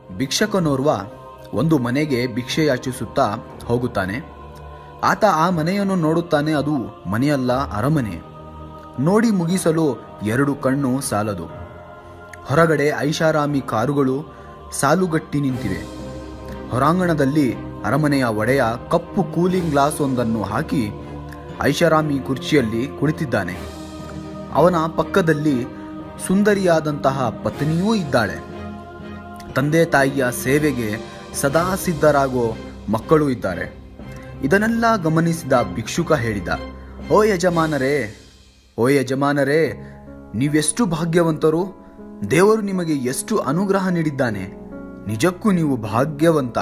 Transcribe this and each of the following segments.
ಭಿಕ್ಷಕನೋರ್ವ ಒಂದು ಮನೆಗೆ ಭಿಕ್ಷೆ ಯಾಚಿಸುತ್ತಾ ಹೋಗುತ್ತಾನೆ ಆತ ಆ ಮನೆಯನ್ನು ನೋಡುತ್ತಾನೆ ಅದು ಮನೆಯಲ್ಲ ಅರಮನೆ ನೋಡಿ ಮುಗಿಸಲು ಎರಡು ಕಣ್ಣು ಸಾಲದು ಹೊರಗಡೆ ಐಷಾರಾಮಿ ಕಾರುಗಳು ಸಾಲುಗಟ್ಟಿ ನಿಂತಿವೆ ಹೊರಾಂಗಣದಲ್ಲಿ ಅರಮನೆಯ ಒಡೆಯ ಕಪ್ಪು ಕೂಲಿಂಗ್ ಗ್ಲಾಸ್ ಒಂದನ್ನು ಹಾಕಿ ಐಷಾರಾಮಿ ಕುರ್ಚಿಯಲ್ಲಿ ಕುಳಿತಿದ್ದಾನೆ ಅವನ ಪಕ್ಕದಲ್ಲಿ ಸುಂದರಿಯಾದಂತಹ ಪತ್ನಿಯೂ ಇದ್ದಾಳೆ ತಂದೆ ತಾಯಿಯ ಸೇವೆಗೆ ಸದಾ ಸಿದ್ಧರಾಗೋ ಮಕ್ಕಳು ಇದ್ದಾರೆ ಇದನ್ನೆಲ್ಲ ಗಮನಿಸಿದ ಭಿಕ್ಷುಕ ಹೇಳಿದ ಓ ಯಜಮಾನರೇ ಓ ಯಜಮಾನರೇ ನೀವೆಷ್ಟು ಭಾಗ್ಯವಂತರು ದೇವರು ನಿಮಗೆ ಎಷ್ಟು ಅನುಗ್ರಹ ನೀಡಿದ್ದಾನೆ ನಿಜಕ್ಕೂ ನೀವು ಭಾಗ್ಯವಂತ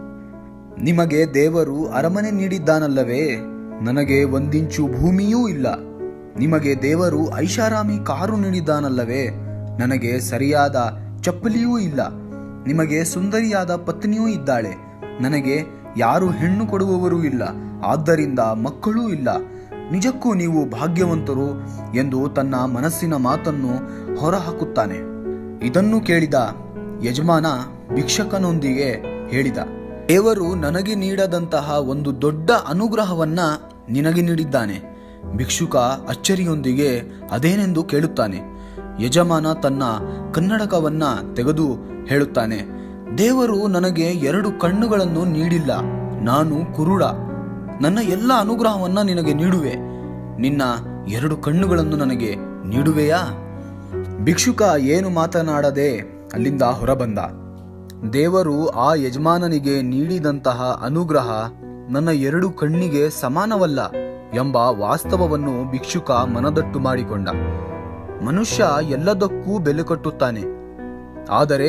ನಿಮಗೆ ದೇವರು ಅರಮನೆ ನೀಡಿದ್ದಾನಲ್ಲವೇ ನನಗೆ ಒಂದಿಂಚು ಭೂಮಿಯೂ ಇಲ್ಲ ನಿಮಗೆ ದೇವರು ಐಷಾರಾಮಿ ಕಾರು ನೀಡಿದ್ದಾನಲ್ಲವೇ ನನಗೆ ಸರಿಯಾದ ಚಪ್ಪಲಿಯೂ ಇಲ್ಲ ನಿಮಗೆ ಸುಂದರಿಯಾದ ಪತ್ನಿಯೂ ಇದ್ದಾಳೆ ನನಗೆ ಯಾರು ಹೆಣ್ಣು ಕೊಡುವವರೂ ಇಲ್ಲ ಆದ್ದರಿಂದ ಮಕ್ಕಳೂ ಇಲ್ಲ ನಿಜಕ್ಕೂ ನೀವು ಭಾಗ್ಯವಂತರು ಎಂದು ತನ್ನ ಮನಸ್ಸಿನ ಮಾತನ್ನು ಹೊರಹಾಕುತ್ತಾನೆ ಇದನ್ನು ಕೇಳಿದ ಯಜಮಾನ ಭಿಕ್ಷಕನೊಂದಿಗೆ ಹೇಳಿದ ದೇವರು ನನಗೆ ನೀಡದಂತಹ ಒಂದು ದೊಡ್ಡ ಅನುಗ್ರಹವನ್ನ ನಿನಗೆ ನೀಡಿದ್ದಾನೆ ಭಿಕ್ಷುಕ ಅಚ್ಚರಿಯೊಂದಿಗೆ ಅದೇನೆಂದು ಕೇಳುತ್ತಾನೆ ಯಜಮಾನ ತನ್ನ ಕನ್ನಡಕವನ್ನ ತೆಗೆದು ಹೇಳುತ್ತಾನೆ ದೇವರು ನನಗೆ ಎರಡು ಕಣ್ಣುಗಳನ್ನು ನೀಡಿಲ್ಲ ನಾನು ಕುರುಡ ನನ್ನ ಎಲ್ಲ ಅನುಗ್ರಹವನ್ನ ನಿನಗೆ ನೀಡುವೆ ನಿನ್ನ ಎರಡು ಕಣ್ಣುಗಳನ್ನು ನನಗೆ ನೀಡುವೆಯಾ ಭಿಕ್ಷುಕ ಏನು ಮಾತನಾಡದೆ ಅಲ್ಲಿಂದ ಹೊರಬಂದ ದೇವರು ಆ ಯಜಮಾನನಿಗೆ ನೀಡಿದಂತಹ ಅನುಗ್ರಹ ನನ್ನ ಎರಡು ಕಣ್ಣಿಗೆ ಸಮಾನವಲ್ಲ ಎಂಬ ವಾಸ್ತವವನ್ನು ಭಿಕ್ಷುಕ ಮನದಟ್ಟು ಮಾಡಿಕೊಂಡ ಮನುಷ್ಯ ಎಲ್ಲದಕ್ಕೂ ಬೆಲೆ ಕಟ್ಟುತ್ತಾನೆ ಆದರೆ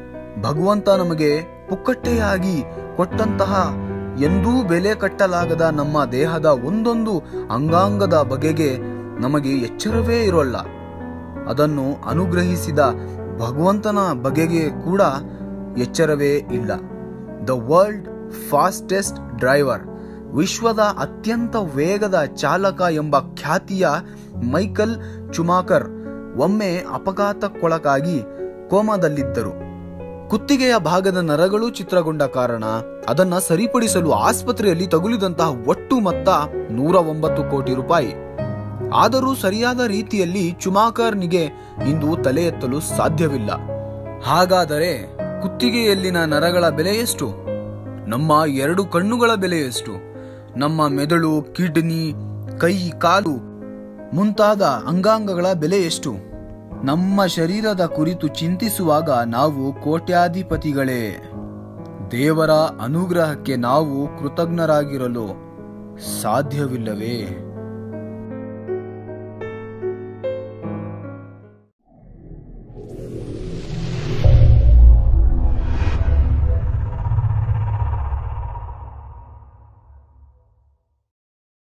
ಭಗವಂತ ನಮಗೆ ಪುಕ್ಕಟ್ಟೆಯಾಗಿ ಕೊಟ್ಟಂತಹ ಎಂದೂ ಬೆಲೆ ಕಟ್ಟಲಾಗದ ನಮ್ಮ ದೇಹದ ಒಂದೊಂದು ಅಂಗಾಂಗದ ಬಗೆಗೆ ನಮಗೆ ಎಚ್ಚರವೇ ಇರೋಲ್ಲ ಅದನ್ನು ಅನುಗ್ರಹಿಸಿದ ಭಗವಂತನ ಬಗೆಗೆ ಕೂಡ ಎಚ್ಚರವೇ ಇಲ್ಲ ದ ವರ್ಲ್ಡ್ ಫಾಸ್ಟೆಸ್ಟ್ ಡ್ರೈವರ್ ವಿಶ್ವದ ಅತ್ಯಂತ ವೇಗದ ಚಾಲಕ ಎಂಬ ಖ್ಯಾತಿಯ ಮೈಕಲ್ ಚುಮಾಕರ್ ಒಮ್ಮೆ ಅಪಘಾತಕ್ಕೊಳಗಾಗಿ ಕೋಮಾದಲ್ಲಿದ್ದರು ಕುತ್ತಿಗೆಯ ಭಾಗದ ನರಗಳು ಚಿತ್ರಗೊಂಡ ಕಾರಣ ಅದನ್ನ ಸರಿಪಡಿಸಲು ಆಸ್ಪತ್ರೆಯಲ್ಲಿ ತಗುಲಿದಂತಹ ಒಟ್ಟು ಮೊತ್ತ ನೂರ ಒಂಬತ್ತು ಕೋಟಿ ರೂಪಾಯಿ ಆದರೂ ಸರಿಯಾದ ರೀತಿಯಲ್ಲಿ ಚುಮಾಕರ್ನಿಗೆ ಇಂದು ತಲೆ ಎತ್ತಲು ಸಾಧ್ಯವಿಲ್ಲ ಹಾಗಾದರೆ ಕುತ್ತಿಗೆಯಲ್ಲಿನ ನರಗಳ ಬೆಲೆ ಎಷ್ಟು ನಮ್ಮ ಎರಡು ಕಣ್ಣುಗಳ ಬೆಲೆ ಎಷ್ಟು ನಮ್ಮ ಮೆದುಳು ಕಿಡ್ನಿ ಕೈ ಕಾಲು ಮುಂತಾದ ಅಂಗಾಂಗಗಳ ಬೆಲೆ ಎಷ್ಟು ನಮ್ಮ ಶರೀರದ ಕುರಿತು ಚಿಂತಿಸುವಾಗ ನಾವು ಕೋಟ್ಯಾಧಿಪತಿಗಳೇ ದೇವರ ಅನುಗ್ರಹಕ್ಕೆ ನಾವು ಕೃತಜ್ಞರಾಗಿರಲು ಸಾಧ್ಯವಿಲ್ಲವೇ